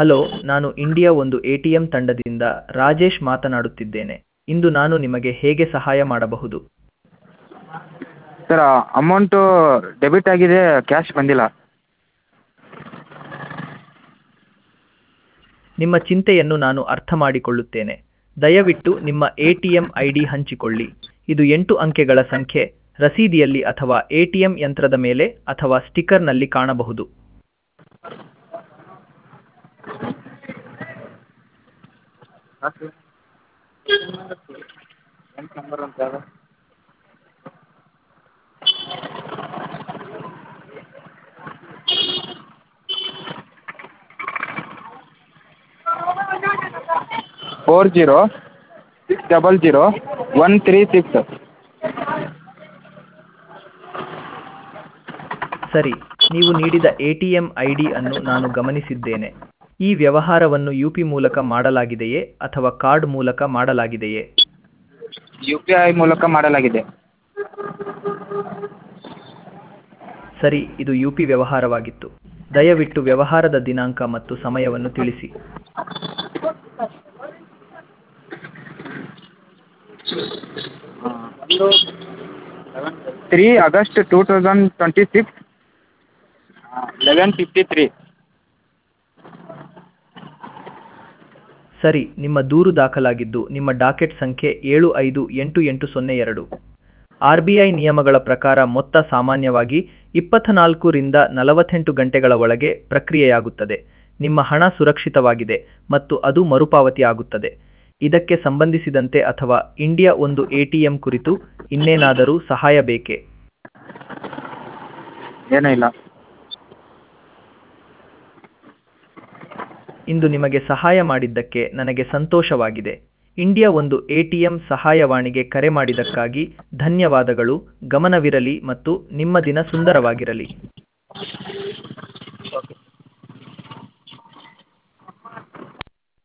hello ನಾನು India ಒಂದು A T M ತಂಡದಿಂದ ರಾಜೇಶ್ ಮಾತನಾಡುತ್ತಿದ್ದೇನೆ ಇಂದು ನಾನು ನಿಮಗೆ ಹೇಗೆ ಸಹಾಯ ಮಾಡಬಹುದು ಸರ್ ಅಮೌಂಟು ಡೆಬಿಟ್ ಆಗಿದೆ ಕ್ಯಾಶ್ ಬಂದಿಲ್ಲ ನಿಮ್ಮ ಚಿಂತೆಯನ್ನು ನಾನು ಅರ್ಥ ಮಾಡಿಕೊಳ್ಳುತ್ತೇನೆ ದಯವಿಟ್ಟು ನಿಮ್ಮ A T M I D ಹಂಚಿಕೊಳ್ಳಿ ಇದು ಎಂಟು ಅಂಕೆಗಳ ಸಂಖ್ಯೆ ರಸೀದಿಯಲ್ಲಿ ಅಥವಾ ಎ ಟಿ ಎಂ ಯಂತ್ರದ ಮೇಲೆ ಅಥವಾ ಸ್ಟಿಕ್ಕರ್ನಲ್ಲಿ ಕಾಣಬಹುದು four zero six double zero one three six ಸರಿ ನೀವು ನೀಡಿದ A T M I D ಅನ್ನು ನಾನು ಗಮನಿಸಿದ್ದೇನೆ ಈ ವ್ಯವಹಾರವನ್ನು ಯು ಪಿ ಮೂಲಕ ಮಾಡಲಾಗಿದೆಯೇ ಅಥವಾ ಕಾರ್ಡ್ ಮೂಲಕ ಮಾಡಲಾಗಿದೆಯೇ ಯು ಪಿ ಐ ಮೂಲಕ ಮಾಡಲಾಗಿದೆ ಸರಿ ಇದು ಯು ಪಿ ವ್ಯವಹಾರವಾಗಿತ್ತು ದಯವಿಟ್ಟು ವ್ಯವಹಾರದ ದಿನಾಂಕ ಮತ್ತು ಸಮಯವನ್ನು ತಿಳಿಸಿ three August two thousand twenty six eleven fifty three ಸರಿ ನಿಮ್ಮ ದೂರು ದಾಖಲಾಗಿದ್ದು ನಿಮ್ಮ ಡಾಕೆಟ್ ಸಂಖ್ಯೆ ಏಳು ಐದು ಎಂಟು ಎಂಟು ಸೊನ್ನೆ ಎರಡು ಆರ್ ಬಿ ಐ ನಿಯಮಗಳ ಪ್ರಕಾರ ಮೊತ್ತ ಸಾಮಾನ್ಯವಾಗಿ ಇಪ್ಪತ್ನಾಲ್ಕು ರಿಂದ ನಲವತ್ತೆಂಟು ಗಂಟೆಗಳ ಒಳಗೆ ಪ್ರಕ್ರಿಯೆಯಾಗುತ್ತದೆ ನಿಮ್ಮ ಹಣ ಸುರಕ್ಷಿತವಾಗಿದೆ ಮತ್ತು ಅದು ಮರುಪಾವತಿ ಆಗುತ್ತದೆ ಇದಕ್ಕೆ ಸಂಬಂಧಿಸಿದಂತೆ ಅಥವಾ ಇಂಡಿಯಾ ಒಂದು ಎಟಿಎಂ ಕುರಿತು ಇನ್ನೇನಾದರೂ ಸಹಾಯ ಬೇಕೇ ಏನೂ ಇಲ್ಲ ಇಂದು ನಿಮಗೆ ಸಹಾಯ ಮಾಡಿದ್ದಕ್ಕೆ ನನಗೆ ಸಂತೋಷವಾಗಿದೆ ಇಂಡಿಯಾ ಒಂದು ಎಟಿಎಂ ಸಹಾಯವಾಣಿಗೆ ಕರೆ ಮಾಡಿದ್ದಕ್ಕಾಗಿ ಧನ್ಯವಾದಗಳು ಗಮನವಿರಲಿ ಮತ್ತು ನಿಮ್ಮ ದಿನ ಸುಂದರವಾಗಿರಲಿ